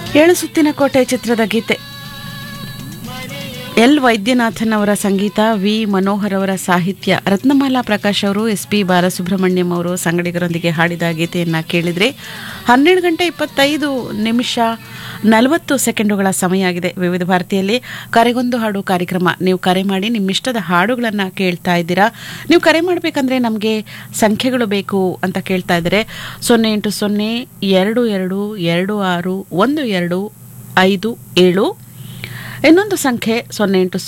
ಏಳು ಸುತ್ತಿನ ಕೋಟೆ ಚಿತ್ರದ ಗೀತೆ ಎಲ್ ವೈದ್ಯನಾಥನ್ ಅವರ ಸಂಗೀತ ವಿ ಮನೋಹರ್ ಅವರ ಸಾಹಿತ್ಯ ರತ್ನಮಾಲಾ ಪ್ರಕಾಶ್ ಅವರು ಎಸ್ ಪಿ ಬಾಲಸುಬ್ರಹ್ಮಣ್ಯಂ ಅವರು ಸಂಗಡಿಗರೊಂದಿಗೆ ಹಾಡಿದ ಗೀತೆಯನ್ನು ಕೇಳಿದರೆ ಹನ್ನೆರಡು ಗಂಟೆ ಇಪ್ಪತ್ತೈದು ನಿಮಿಷ ನಲವತ್ತು ಸೆಕೆಂಡುಗಳ ಸಮಯ ಆಗಿದೆ ವಿವಿಧ ಭಾರತಿಯಲ್ಲಿ ಕರೆಗೊಂದು ಹಾಡು ಕಾರ್ಯಕ್ರಮ ನೀವು ಕರೆ ಮಾಡಿ ನಿಮ್ಮಿಷ್ಟದ ಹಾಡುಗಳನ್ನು ಕೇಳ್ತಾ ಇದ್ದೀರಾ ನೀವು ಕರೆ ಮಾಡಬೇಕಂದ್ರೆ ನಮಗೆ ಸಂಖ್ಯೆಗಳು ಬೇಕು ಅಂತ ಕೇಳ್ತಾ ಇದ್ದಾರೆ ಸೊನ್ನೆ ಎಂಟು ಸೊನ್ನೆ ಎರಡು ಎರಡು ಎರಡು ಆರು ಒಂದು ಎರಡು ಐದು ಏಳು ಇನ್ನೊಂದು ಸಂಖ್ಯೆ ಸೊನ್ನೆ ಎಂಟು